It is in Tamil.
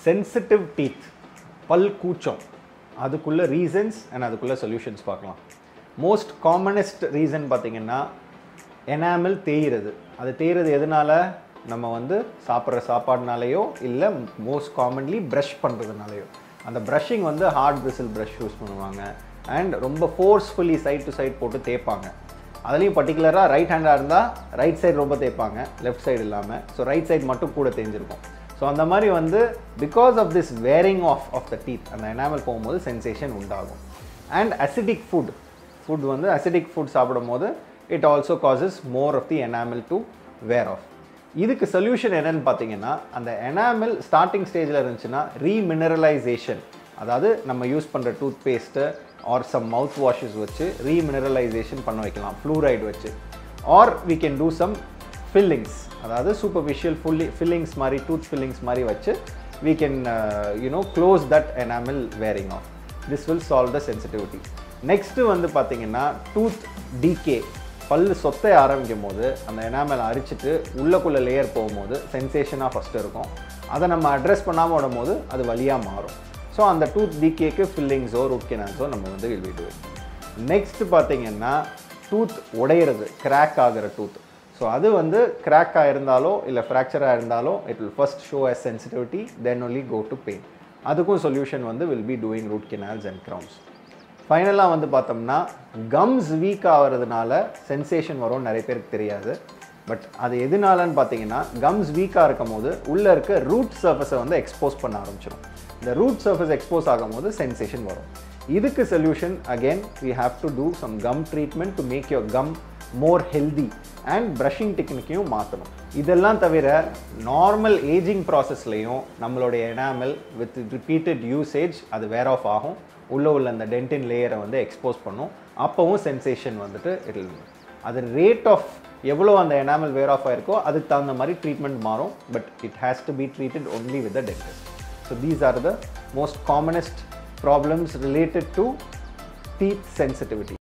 சென்சிட்டிவ் டீத் பல் கூச்சம் அதுக்குள்ள ரீசன்ஸ் அண்ட் அதுக்குள்ள சொல்யூஷன்ஸ் பார்க்கலாம் மோஸ்ட் காமனஸ்ட் ரீசன் பார்த்தீங்கன்னா எனாமல் தேய்கிறது அது தேய்றது எதனால நம்ம வந்து சாப்பிட்ற சாப்பாடுனாலேயோ இல்லை மோஸ்ட் காமன்லி ப்ரஷ் பண்ணுறதுனாலையோ அந்த ப்ரஷிங் வந்து ஹார்ட் பிரிசில் ப்ரஷ் யூஸ் பண்ணுவாங்க அண்ட் ரொம்ப ஃபோர்ஸ்ஃபுல்லி சைட் டு சைட் போட்டு தேய்ப்பாங்க அதுலேயும் பர்டிகுலராக ரைட் ஹேண்டாக இருந்தால் ரைட் சைடு ரொம்ப தேய்ப்பாங்க லெஃப்ட் சைடு இல்லாமல் ஸோ ரைட் சைடு மட்டும் கூட தேஞ்சிருக்கும் ஸோ அந்த மாதிரி வந்து because of this wearing of of the teeth அந்த எனாமல் போகும்போது சென்சேஷன் உண்டாகும் அண்ட் அசிடிக் ஃபுட் ஃபுட் வந்து அசிடிக் ஃபுட் சாப்பிடும்போது it also causes more of the enamel to wear off இதுக்கு சொல்யூஷன் என்னன்னு பார்த்தீங்கன்னா அந்த எனாமல் ஸ்டார்டிங் ஸ்டேஜில் இருந்துச்சுன்னா ரீமினரலைசேஷன் அதாவது நம்ம யூஸ் பண்ணுற toothpaste or some mouth washes வச்சு ரீமினரலைசேஷன் பண்ண வைக்கலாம் ஃப்ளூரைடு வச்சு or we can do some fillings அதாவது சூப்பர்ஃபிஷியல் ஃபுல்லி ஃபில்லிங்ஸ் மாதிரி டூத் ஃபில்லிங்ஸ் மாதிரி வச்சு we can uh, you know close that enamel wearing off this will solve the sensitivity next வந்து பார்த்தீங்கன்னா டூத் டிகே பல்லு சொத்தை ஆரம்பிக்கும் போது அந்த எனாமல் அரிச்சிட்டு உள்ளக்குள்ள லேயர் போகும்போது சென்சேஷனாக ஃபஸ்ட்டு இருக்கும் அதை நம்ம அட்ரஸ் பண்ணாமல் விடும்போது அது வழியாக மாறும் ஸோ அந்த டூத் டிகேக்கு ஃபில்லிங்ஸோ ரூட் கெனால்ஸோ நம்ம வந்து வில் do it நெக்ஸ்ட் பார்த்தீங்கன்னா டூத் உடையிறது கிராக் ஆகிற டூத் ஸோ அது வந்து கிராக் ஆயிருந்தாலோ இல்லை ஃப்ராக்சராக இருந்தாலோ it will first show as sensitivity then only go to pain அதுக்கும் சொல்யூஷன் வந்து will be doing root canals and crowns ஃபைனலாக வந்து பார்த்தோம்னா கம்ஸ் வீக் ஆகிறதுனால சென்சேஷன் வரும் நிறைய பேருக்கு தெரியாது பட் அது எதுனாலன்னு பார்த்தீங்கன்னா கம்ஸ் வீக்காக இருக்கும் போது உள்ளே இருக்க ரூட் சர்ஃபஸை வந்து எக்ஸ்போஸ் பண்ண ஆரம்பிச்சிடும் இந்த ரூட் சர்ஃபஸ் எக்ஸ்போஸ் ஆகும்போது சென்சேஷன் வரும் இதுக்கு solution again we have to do some gum treatment to make your gum more healthy and brushing டெக்னிக்கையும் மாற்றணும் இதெல்லாம் தவிர நார்மல் ஏஜிங் ப்ராசஸ்லையும் நம்மளுடைய எனாமல் வித் ரிப்பீட்டட் யூசேஜ் அது வேர் ஆஃப் ஆகும் உள்ளே உள்ள அந்த டென்டின் லேயரை வந்து எக்ஸ்போஸ் பண்ணும் அப்போவும் சென்சேஷன் வந்துட்டு இட் அது ரேட் ஆஃப் எவ்வளோ அந்த எனாமல் வேர் ஆஃப் ஆயிருக்கோ அதுக்கு தகுந்த மாதிரி ட்ரீட்மெண்ட் மாறும் but it has to be treated only with the dentist so these are the most commonest problems related to teeth sensitivity